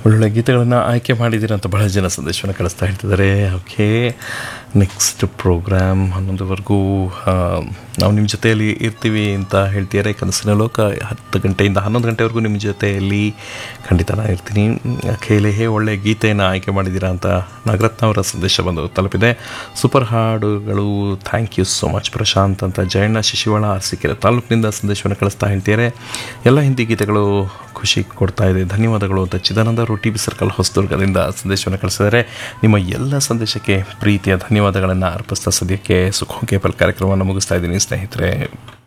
ಒಳ್ಳೊಳ್ಳೆ ಗೀತೆಗಳನ್ನು ಆಯ್ಕೆ ಮಾಡಿದ್ದೀರ ಅಂತ ಬಹಳ ಜನ ಸಂದೇಶವನ್ನು ಕಳಿಸ್ತಾ ಇರ್ತಿದ್ದಾರೆ ಓಕೆ ನೆಕ್ಸ್ಟ್ ಪ್ರೋಗ್ರಾಮ್ ಹನ್ನೊಂದುವರೆಗೂ ನಾವು ನಿಮ್ಮ ಜೊತೆಯಲ್ಲಿ ಇರ್ತೀವಿ ಅಂತ ಹೇಳ್ತಿದ್ದಾರೆ ಕನಸಿನ ಲೋಕ ಹತ್ತು ಗಂಟೆಯಿಂದ ಹನ್ನೊಂದು ಗಂಟೆವರೆಗೂ ನಿಮ್ಮ ಜೊತೆಯಲ್ಲಿ ಖಂಡಿತ ನಾನು ಇರ್ತೀನಿ ಖೇಲೆ ಹೇ ಒಳ್ಳೆ ಗೀತೆಯನ್ನು ಆಯ್ಕೆ ಮಾಡಿದ್ದೀರಾ ಅಂತ ನಾಗರತ್ನ ಅವರ ಸಂದೇಶ ಬಂದು ತಲುಪಿದೆ ಸೂಪರ್ ಹಾಡುಗಳು thank you so much Prashanth ಅಂತ ಜಯಣ್ಣ ಶಿಶಿವಾಳ ಅರಸೀಕೆರೆ ತಾಲೂಕಿನಿಂದ ಸಂದೇಶವನ್ನು ಕಳಿಸ್ತಾ ಹೇಳ್ತಿದ್ದಾರೆ ಎಲ್ಲ ಹಿಂದಿ ಗೀತೆಗಳು ಖುಷಿ ಕೊಡ್ತಾ ಇದೆ ಧನ್ಯವಾದಗಳು ಅಂತ ಚಿದಾನಂದ ಅವರು ಟಿ ಬಿ ಸರ್ಕಲ್ ಹೊಸದುರ್ಗದಿಂದ ಸಂದೇಶವನ್ನು ಕಳಿಸಿದ್ದಾರೆ ನಿಮ್ಮ ಎಲ್ಲ ಸಂದೇಶಕ್ಕೆ ಪ್ರೀತಿಯ ಧನ್ಯವಾದಗಳನ್ನು ಅರ್ಪಿಸ್ತಾ ಸದ್ಯಕ್ಕೆ ಸುಖೋಂ ಕೇಬಲ್ ಕಾರ್ಯಕ್ರಮವನ್ನು ಮುಗಿಸ್ತಾ ಇದ್ದೀನಿ ಸ್ನೇಹಿತರೆ